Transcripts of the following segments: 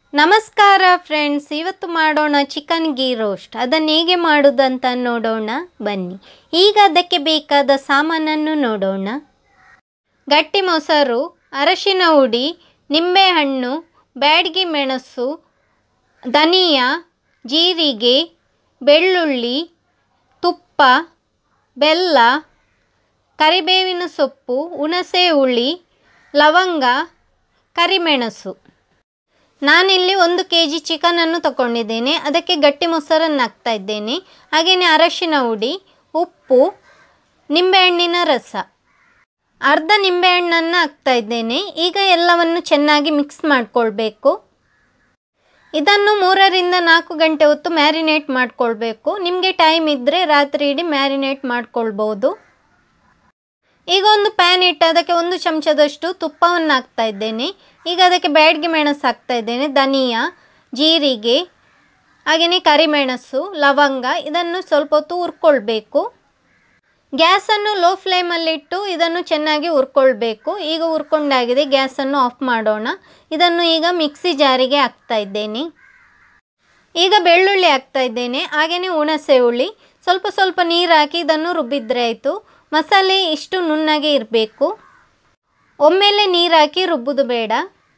ನಮಸ್ಕಾರ ಫ್ರೆಂಡ್ಸ್ ಇವತ್ತು ಮಾಡೋಣ ಚಿಕನ್ ಗೀ ರೋಸ್ಟ್ ಅದನ್ನು ಹೇಗೆ ಮಾಡೋದಂತ ನೋಡೋಣ ಬನ್ನಿ ಈಗ ಅದಕ್ಕೆ ಬೇಕಾದ ಸಾಮಾನನ್ನು ನೋಡೋಣ ಗಟ್ಟಿ ಮೊಸರು ಅರಶಿನ ಹುಡಿ ನಿಂಬೆಹಣ್ಣು ಬ್ಯಾಡಗಿ ಮೆಣಸು ಧನಿಯಾ ಜೀರಿಗೆ ಬೆಳ್ಳುಳ್ಳಿ ತುಪ್ಪ ಬೆಲ್ಲ ಕರಿಬೇವಿನ ಸೊಪ್ಪು ಹುಣಸೆ ಹುಳಿ ಲವಂಗ ಕರಿಮೆಣಸು ನಾನಿಲ್ಲಿ ಒಂದು ಕೆ ಜಿ ಚಿಕನನ್ನು ತಗೊಂಡಿದ್ದೇನೆ ಅದಕ್ಕೆ ಗಟ್ಟಿ ಮೊಸರನ್ನು ಹಾಕ್ತಾ ಇದ್ದೇನೆ ಹಾಗೆಯೇ ಅರಶಿನ ಹುಡಿ ಉಪ್ಪು ನಿಂಬೆಹಣ್ಣಿನ ರಸ ಅರ್ಧ ನಿಂಬೆಹಣ್ಣನ್ನು ಹಾಕ್ತಾ ಇದ್ದೇನೆ ಈಗ ಎಲ್ಲವನ್ನು ಚೆನ್ನಾಗಿ ಮಿಕ್ಸ್ ಮಾಡಿಕೊಳ್ಬೇಕು ಇದನ್ನು ಮೂರರಿಂದ ನಾಲ್ಕು ಗಂಟೆ ಹೊತ್ತು ಮ್ಯಾರಿನೇಟ್ ಮಾಡಿಕೊಳ್ಬೇಕು ನಿಮಗೆ ಟೈಮ್ ಇದ್ದರೆ ರಾತ್ರಿ ಇಡೀ ಮ್ಯಾರಿನೇಟ್ ಮಾಡ್ಕೊಳ್ಬೋದು ಈಗ ಒಂದು ಪ್ಯಾನ್ ಇಟ್ಟು ಅದಕ್ಕೆ ಒಂದು ಚಮಚದಷ್ಟು ತುಪ್ಪವನ್ನು ಹಾಕ್ತಾ ಇದ್ದೇನೆ ಈಗ ಅದಕ್ಕೆ ಬ್ಯಾಡಗಿ ಮೆಣಸು ಹಾಕ್ತಾ ಇದ್ದೇನೆ ಧನಿಯಾ ಜೀರಿಗೆ ಹಾಗೆಯೇ ಕರಿಮೆಣಸು ಲವಂಗ ಇದನ್ನು ಸ್ವಲ್ಪ ಹೊತ್ತು ಹುರ್ಕೊಳ್ಬೇಕು ಗ್ಯಾಸನ್ನು ಲೋ ಫ್ಲೇಮಲ್ಲಿಟ್ಟು ಇದನ್ನು ಚೆನ್ನಾಗಿ ಹುರ್ಕೊಳ್ಬೇಕು ಈಗ ಹುರ್ಕೊಂಡಾಗಿದೆ ಗ್ಯಾಸನ್ನು ಆಫ್ ಮಾಡೋಣ ಇದನ್ನು ಈಗ ಮಿಕ್ಸಿ ಜಾರಿಗೆ ಹಾಕ್ತಾ ಇದ್ದೇನೆ ಈಗ ಬೆಳ್ಳುಳ್ಳಿ ಹಾಕ್ತಾ ಇದ್ದೇನೆ ಹಾಗೆಯೇ ಹುಣಸೆ ಹುಳಿ ಸ್ವಲ್ಪ ಸ್ವಲ್ಪ ನೀರು ಹಾಕಿ ಇದನ್ನು ರುಬ್ಬಿದ್ರೆ ಆಯಿತು ಮಸಾಲೆ ಇಷ್ಟು ನುಣ್ಣಗೆ ಇರಬೇಕು ಒಮ್ಮೆಲೆ ನೀರು ಹಾಕಿ ರುಬ್ಬುದು ಬೇಡ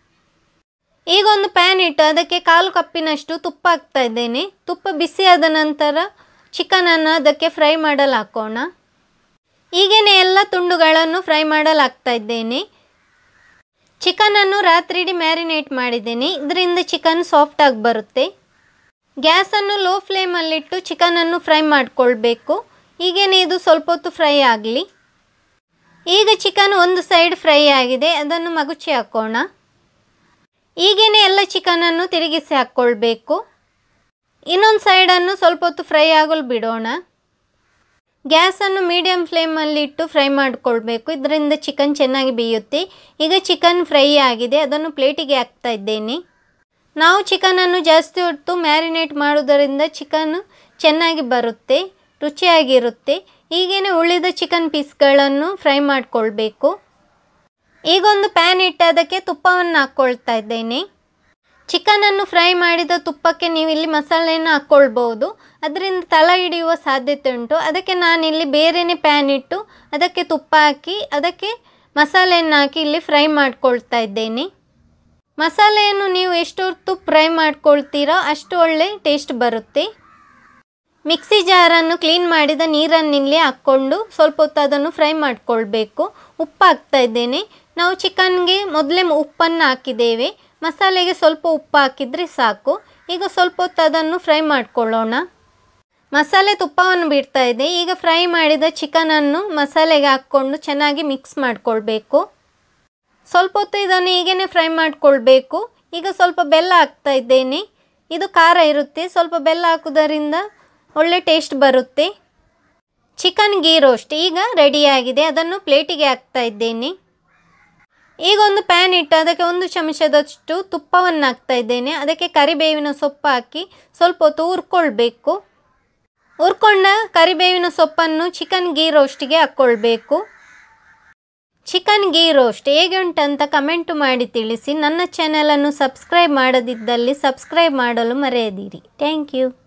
ಈಗ ಒಂದು ಪ್ಯಾನ್ ಇಟ್ಟು ಅದಕ್ಕೆ ಕಾಲು ಕಪ್ಪಿನಷ್ಟು ತುಪ್ಪ ಹಾಕ್ತಾ ಇದ್ದೇನೆ ತುಪ್ಪ ಬಿಸಿಯಾದ ನಂತರ ಚಿಕನನ್ನು ಅದಕ್ಕೆ ಫ್ರೈ ಮಾಡಲು ಹಾಕೋಣ ಈಗೇನೆ ಎಲ್ಲ ತುಂಡುಗಳನ್ನು ಫ್ರೈ ಮಾಡಲು ಹಾಕ್ತಾ ಇದ್ದೇನೆ ಚಿಕನನ್ನು ರಾತ್ರಿ ಇಡೀ ಮ್ಯಾರಿನೇಟ್ ಮಾಡಿದ್ದೇನೆ ಇದರಿಂದ ಚಿಕನ್ ಸಾಫ್ಟಾಗಿ ಬರುತ್ತೆ ಗ್ಯಾಸನ್ನು ಲೋ ಫ್ಲೇಮಲ್ಲಿಟ್ಟು ಚಿಕನನ್ನು ಫ್ರೈ ಮಾಡಿಕೊಳ್ಬೇಕು ಹೀಗೇನೆ ಇದು ಸ್ವಲ್ಪ ಹೊತ್ತು ಫ್ರೈ ಆಗಲಿ ಈಗ ಚಿಕನ್ ಒಂದು ಸೈಡ್ ಫ್ರೈ ಆಗಿದೆ ಅದನ್ನು ಮಗುಚಿ ಹಾಕೋಣ ಈಗೇನೆ ಎಲ್ಲ ಚಿಕನನ್ನು ತಿರುಗಿಸಿ ಹಾಕ್ಕೊಳ್ಬೇಕು ಇನ್ನೊಂದು ಸೈಡನ್ನು ಸ್ವಲ್ಪ ಹೊತ್ತು ಫ್ರೈ ಆಗಲು ಬಿಡೋಣ ಗ್ಯಾಸನ್ನು ಮೀಡಿಯಮ್ ಫ್ಲೇಮಲ್ಲಿಟ್ಟು ಫ್ರೈ ಮಾಡಿಕೊಳ್ಬೇಕು ಇದರಿಂದ ಚಿಕನ್ ಚೆನ್ನಾಗಿ ಬೇಯುತ್ತೆ ಈಗ ಚಿಕನ್ ಫ್ರೈ ಆಗಿದೆ ಅದನ್ನು ಪ್ಲೇಟಿಗೆ ಹಾಕ್ತಾ ಇದ್ದೇನೆ ನಾವು ಚಿಕನನ್ನು ಜಾಸ್ತಿ ಹೊತ್ತು ಮ್ಯಾರಿನೇಟ್ ಮಾಡೋದರಿಂದ ಚಿಕನ್ ಚೆನ್ನಾಗಿ ಬರುತ್ತೆ ರುಚಿಯಾಗಿರುತ್ತೆ ಹೀಗೇನೆ ಉಳಿದ ಚಿಕನ್ ಪೀಸ್ಗಳನ್ನು ಫ್ರೈ ಮಾಡಿಕೊಳ್ಬೇಕು ಈಗ ಒಂದು ಪ್ಯಾನ್ ಇಟ್ಟು ಅದಕ್ಕೆ ತುಪ್ಪವನ್ನು ಹಾಕ್ಕೊಳ್ತಾ ಇದ್ದೇನೆ ಚಿಕನನ್ನು ಫ್ರೈ ಮಾಡಿದ ತುಪ್ಪಕ್ಕೆ ನೀವು ಇಲ್ಲಿ ಮಸಾಲೆಯನ್ನು ಹಾಕ್ಕೊಳ್ಬೋದು ಅದರಿಂದ ತಳ ಹಿಡಿಯುವ ಸಾಧ್ಯತೆ ಉಂಟು ಅದಕ್ಕೆ ನಾನಿಲ್ಲಿ ಬೇರೆಯೇ ಪ್ಯಾನ್ ಇಟ್ಟು ಅದಕ್ಕೆ ತುಪ್ಪ ಹಾಕಿ ಅದಕ್ಕೆ ಮಸಾಲೆಯನ್ನು ಹಾಕಿ ಇಲ್ಲಿ ಫ್ರೈ ಮಾಡ್ಕೊಳ್ತಾ ಇದ್ದೇನೆ ಮಸಾಲೆಯನ್ನು ನೀವು ಎಷ್ಟು ಹೊತ್ತು ಫ್ರೈ ಮಾಡ್ಕೊಳ್ತೀರೋ ಅಷ್ಟು ಒಳ್ಳೆ ಟೇಸ್ಟ್ ಬರುತ್ತೆ ಮಿಕ್ಸಿ ಜಾರನ್ನು ಕ್ಲೀನ್ ಮಾಡಿದ ನೀರನ್ನು ಇಲ್ಲಿ ಹಾಕ್ಕೊಂಡು ಸ್ವಲ್ಪ ಹೊತ್ತು ಅದನ್ನು ಫ್ರೈ ಮಾಡಿಕೊಳ್ಬೇಕು ಉಪ್ಪು ಹಾಕ್ತಾ ಇದ್ದೇನೆ ನಾವು ಚಿಕನ್ಗೆ ಮೊದಲೇ ಉಪ್ಪನ್ನು ಹಾಕಿದ್ದೇವೆ ಮಸಾಲೆಗೆ ಸ್ವಲ್ಪ ಉಪ್ಪು ಹಾಕಿದರೆ ಸಾಕು ಈಗ ಸ್ವಲ್ಪ ಹೊತ್ತು ಅದನ್ನು ಫ್ರೈ ಮಾಡಿಕೊಳ್ಳೋಣ ಮಸಾಲೆ ತುಪ್ಪವನ್ನು ಬಿಡ್ತಾ ಇದೆ ಈಗ ಫ್ರೈ ಮಾಡಿದ ಚಿಕನನ್ನು ಮಸಾಲೆಗೆ ಹಾಕ್ಕೊಂಡು ಚೆನ್ನಾಗಿ ಮಿಕ್ಸ್ ಮಾಡಿಕೊಳ್ಬೇಕು ಸ್ವಲ್ಪ ಹೊತ್ತು ಇದನ್ನು ಹೀಗೇ ಫ್ರೈ ಮಾಡಿಕೊಳ್ಬೇಕು ಈಗ ಸ್ವಲ್ಪ ಬೆಲ್ಲ ಹಾಕ್ತಾ ಇದ್ದೇನೆ ಇದು ಖಾರ ಇರುತ್ತೆ ಸ್ವಲ್ಪ ಬೆಲ್ಲ ಹಾಕೋದರಿಂದ ಒಳ್ಳೆ ಟೇಸ್ಟ್ ಬರುತ್ತೆ ಚಿಕನ್ ಗೀ ರೋಸ್ಟ್ ಈಗ ರೆಡಿಯಾಗಿದೆ ಅದನ್ನು ಪ್ಲೇಟಿಗೆ ಹಾಕ್ತಾ ಇದ್ದೇನೆ ಈಗ ಒಂದು ಪ್ಯಾನ್ ಇಟ್ಟು ಅದಕ್ಕೆ ಒಂದು ಚಮಚದಷ್ಟು ತುಪ್ಪವನ್ನು ಹಾಕ್ತಾ ಇದ್ದೇನೆ ಅದಕ್ಕೆ ಕರಿಬೇವಿನ ಸೊಪ್ಪು ಹಾಕಿ ಸ್ವಲ್ಪ ಹೊತ್ತು ಹುರ್ಕೊಳ್ಬೇಕು ಹುರ್ಕೊಂಡ ಕರಿಬೇವಿನ ಸೊಪ್ಪನ್ನು ಚಿಕನ್ ಗೀ ರೋಸ್ಟಿಗೆ ಹಾಕ್ಕೊಳ್ಬೇಕು ಚಿಕನ್ ಗೀ ರೋಸ್ಟ್ ಹೇಗೆ ಉಂಟಂತ ಕಮೆಂಟು ಮಾಡಿ ತಿಳಿಸಿ ನನ್ನ ಚಾನಲನ್ನು ಸಬ್ಸ್ಕ್ರೈಬ್ ಮಾಡದಿದ್ದಲ್ಲಿ ಸಬ್ಸ್ಕ್ರೈಬ್ ಮಾಡಲು ಮರೆಯದಿರಿ ಥ್ಯಾಂಕ್ ಯು